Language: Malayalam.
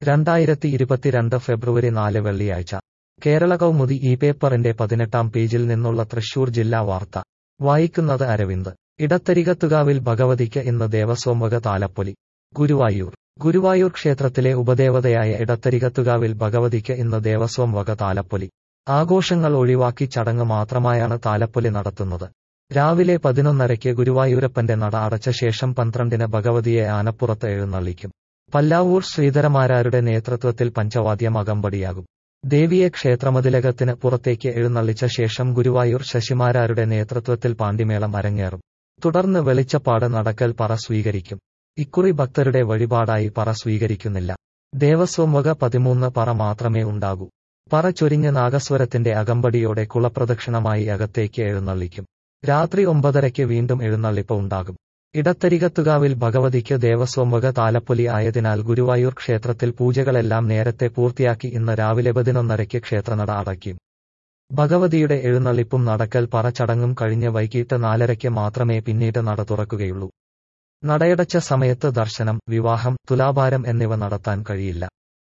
രണ്ടായിരത്തി ഇരുപത്തിരണ്ട് ഫെബ്രുവരി നാല് വെള്ളിയാഴ്ച കേരള കൗമുദി ഈ പേപ്പറിന്റെ പതിനെട്ടാം പേജിൽ നിന്നുള്ള തൃശൂർ ജില്ലാ വാർത്ത വായിക്കുന്നത് അരവിന്ദ് ഇടത്തരികത്തുകാവിൽ ഭഗവതിക്ക് ഇന്ന് ദേവസ്വം വക താലപ്പൊലി ഗുരുവായൂർ ഗുരുവായൂർ ക്ഷേത്രത്തിലെ ഉപദേവതയായ ഇടത്തരികത്തുകാവിൽ ഭഗവതിക്ക് ഇന്ന് ദേവസ്വം വക താലപ്പൊലി ആഘോഷങ്ങൾ ഒഴിവാക്കി ചടങ്ങ് മാത്രമായാണ് താലപ്പൊലി നടത്തുന്നത് രാവിലെ പതിനൊന്നരയ്ക്ക് ഗുരുവായൂരപ്പന്റെ നട അടച്ച ശേഷം പന്ത്രണ്ടിന് ഭഗവതിയെ ആനപ്പുറത്ത് എഴുന്നള്ളിക്കും പല്ലാവൂർ ശ്രീധരമാരാരുടെ നേതൃത്വത്തിൽ പഞ്ചവാദ്യം അകമ്പടിയാകും ദേവിയെ ക്ഷേത്രമതിലകത്തിന് പുറത്തേക്ക് എഴുന്നള്ളിച്ച ശേഷം ഗുരുവായൂർ ശശിമാരാരുടെ നേതൃത്വത്തിൽ പാണ്ടിമേളം അരങ്ങേറും തുടർന്ന് വെളിച്ചപ്പാട് നടക്കൽ പറ സ്വീകരിക്കും ഇക്കുറി ഭക്തരുടെ വഴിപാടായി പറ സ്വീകരിക്കുന്നില്ല ദേവസ്വം വക പതിമൂന്ന് പറ മാത്രമേ ഉണ്ടാകൂ പറ ചൊരിഞ്ഞ് നാഗസ്വരത്തിന്റെ അകമ്പടിയോടെ കുളപ്രദക്ഷിണമായി അകത്തേക്ക് എഴുന്നള്ളിക്കും രാത്രി ഒമ്പതരയ്ക്ക് വീണ്ടും എഴുന്നള്ളിപ്പ് ഉണ്ടാകും ഇടത്തരികത്തുകാവിൽ ഭഗവതിക്ക് ദേവസ്വം വക താലപ്പൊലി ആയതിനാൽ ഗുരുവായൂർ ക്ഷേത്രത്തിൽ പൂജകളെല്ലാം നേരത്തെ പൂർത്തിയാക്കി ഇന്ന് രാവിലെ പതിനൊന്നരയ്ക്ക് ക്ഷേത്രനട അടയ്ക്കും ഭഗവതിയുടെ എഴുന്നള്ളിപ്പും നടക്കൽ പറ ചടങ്ങും കഴിഞ്ഞ് വൈകിട്ട് നാലരയ്ക്ക് മാത്രമേ പിന്നീട് നട തുറക്കുകയുള്ളൂ നടയടച്ച സമയത്ത് ദർശനം വിവാഹം തുലാഭാരം എന്നിവ നടത്താൻ കഴിയില്ല